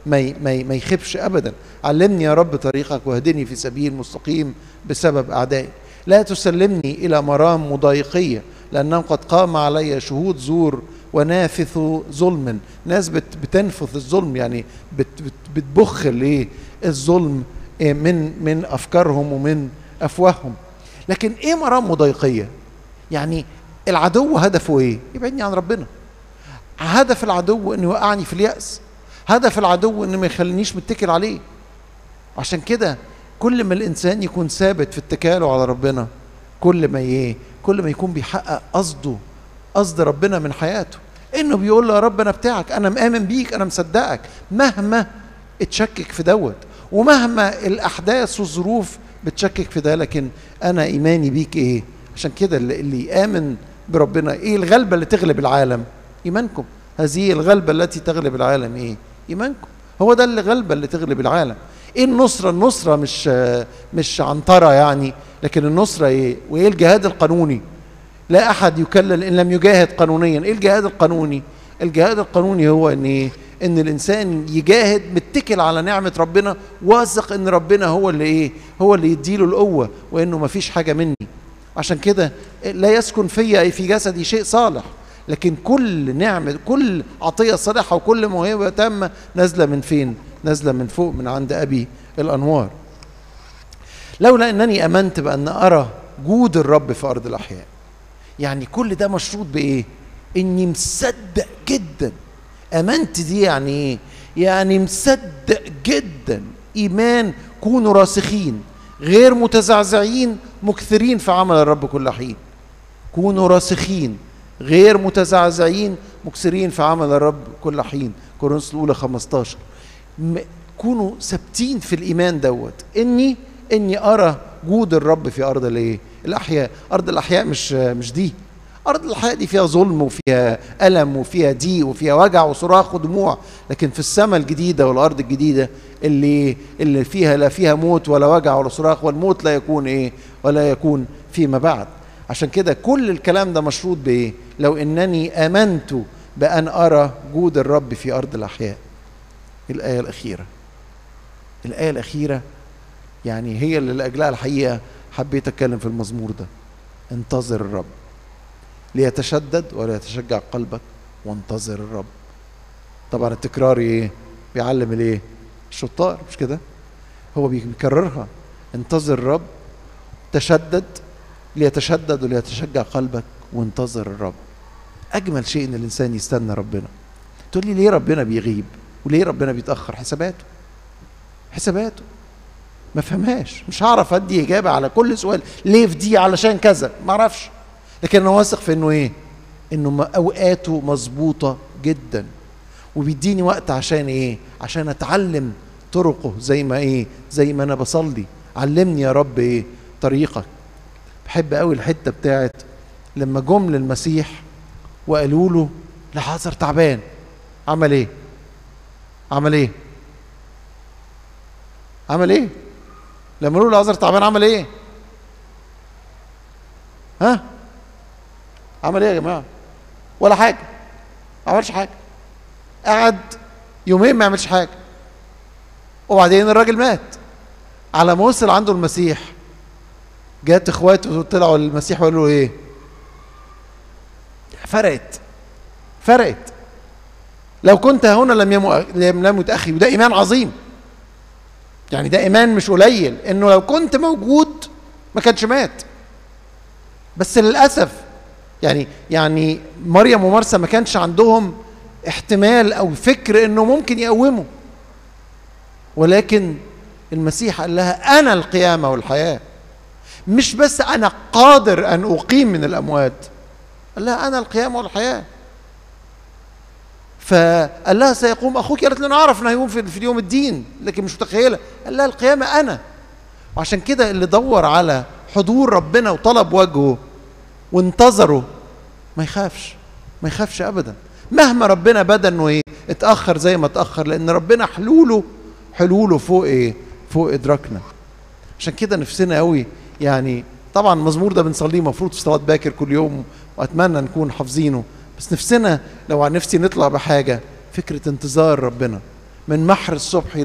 ما ي- ما ي- ما يخيبش ابدا علمني يا رب طريقك واهدني في سبيل مستقيم بسبب اعدائي لا تسلمني الى مرام مضايقيه لانه قد قام علي شهود زور ونافث ظلم ناس بت بتنفث الظلم يعني بت بت بتبخ الايه الظلم إيه من من افكارهم ومن افواههم لكن ايه مرام مضايقيه يعني العدو هدفه ايه يبعدني عن ربنا هدف العدو انه يوقعني في اليأس هدف العدو انه ما يخلينيش متكل عليه عشان كده كل ما الانسان يكون ثابت في اتكاله على ربنا كل ما ايه كل ما يكون بيحقق قصده قصد ربنا من حياته انه بيقول له يا رب انا بتاعك انا مآمن بيك انا مصدقك مهما اتشكك في دوت ومهما الاحداث والظروف بتشكك في ده لكن انا ايماني بيك ايه عشان كده اللي اللي يامن بربنا ايه الغلبه اللي تغلب العالم ايمانكم هذه الغلبه التي تغلب العالم ايه ايمانكم هو ده اللي غلبه اللي تغلب العالم ايه النصره النصره مش مش عنتره يعني لكن النصره ايه وايه الجهاد القانوني لا احد يكلل ان لم يجاهد قانونيا ايه الجهاد القانوني الجهاد القانوني هو ان ايه ان الانسان يجاهد متكل على نعمه ربنا واثق ان ربنا هو اللي ايه هو اللي يديله القوه وانه ما فيش حاجه مني عشان كده لا يسكن فيا اي في جسدي شيء صالح لكن كل نعمه كل عطيه صالحه وكل موهبه تامه نازله من فين نازله من فوق من عند ابي الانوار لولا انني امنت بان ارى جود الرب في ارض الاحياء يعني كل ده مشروط بايه اني مصدق جدا امنت دي يعني ايه يعني مصدق جدا ايمان كونوا راسخين غير متزعزعين مكثرين في عمل الرب كل حين كونوا راسخين غير متزعزعين مكثرين في عمل الرب كل حين كورنثوس الاولى 15 م- كونوا ثابتين في الايمان دوت اني اني ارى جود الرب في ارض الايه الاحياء ارض الاحياء مش مش دي ارض الاحياء دي فيها ظلم وفيها الم وفيها ضيق وفيها وجع وصراخ ودموع لكن في السماء الجديده والارض الجديده اللي اللي فيها لا فيها موت ولا وجع ولا صراخ والموت لا يكون ايه ولا يكون فيما بعد عشان كده كل الكلام ده مشروط بايه لو انني امنت بان ارى جود الرب في ارض الاحياء الايه الاخيره الايه الاخيره يعني هي اللي لاجلها الحقيقه حبيت اتكلم في المزمور ده انتظر الرب ليتشدد ولا يتشجع قلبك وانتظر الرب طبعا التكرار ايه بيعلم الايه الشطار مش كده هو بيكررها انتظر الرب تشدد ليتشدد وليتشجع قلبك وانتظر الرب اجمل شيء ان الانسان يستنى ربنا تقول لي ليه ربنا بيغيب وليه ربنا بيتاخر حساباته حساباته ما فهمهاش مش هعرف ادي اجابه على كل سؤال ليه في دي علشان كذا ما اعرفش لكن انا واثق في انه ايه انه م- اوقاته مظبوطه جدا وبيديني وقت عشان ايه عشان اتعلم طرقه زي ما ايه زي ما انا بصلي علمني يا رب ايه طريقك بحب قوي الحته بتاعت لما جم للمسيح وقالوا له لعازر تعبان عمل ايه عمل ايه عمل ايه لما قالوا له لعازر تعبان عمل ايه ها عمل ايه يا جماعه ولا حاجه ما عملش حاجه قعد يومين ما يعملش حاجه وبعدين الراجل مات على ما وصل عنده المسيح جات اخواته طلعوا للمسيح وقالوا له ايه فرقت فرقت لو كنت هنا لم يمو لم يمت اخي وده ايمان عظيم يعني ده ايمان مش قليل انه لو كنت موجود ما كانش مات بس للاسف يعني يعني مريم ومرسى ما كانش عندهم احتمال او فكر انه ممكن يقوموا ولكن المسيح قال لها انا القيامه والحياه مش بس انا قادر ان اقيم من الاموات قال لها انا القيامه والحياه فقال لها سيقوم اخوك قالت له انا اعرف انه هيقوم في في اليوم الدين لكن مش متخيله قال لها القيامه انا وعشان كده اللي دور على حضور ربنا وطلب وجهه وانتظره ما يخافش ما يخافش ابدا مهما ربنا بدا انه ايه اتاخر زي ما اتاخر لان ربنا حلوله حلوله فوق ايه فوق ادراكنا عشان كده نفسنا قوي يعني طبعا المزمور ده بنصليه مفروض في صلاه باكر كل يوم واتمنى نكون حافظينه بس نفسنا لو عن نفسي نطلع بحاجه فكره انتظار ربنا من محر الصبح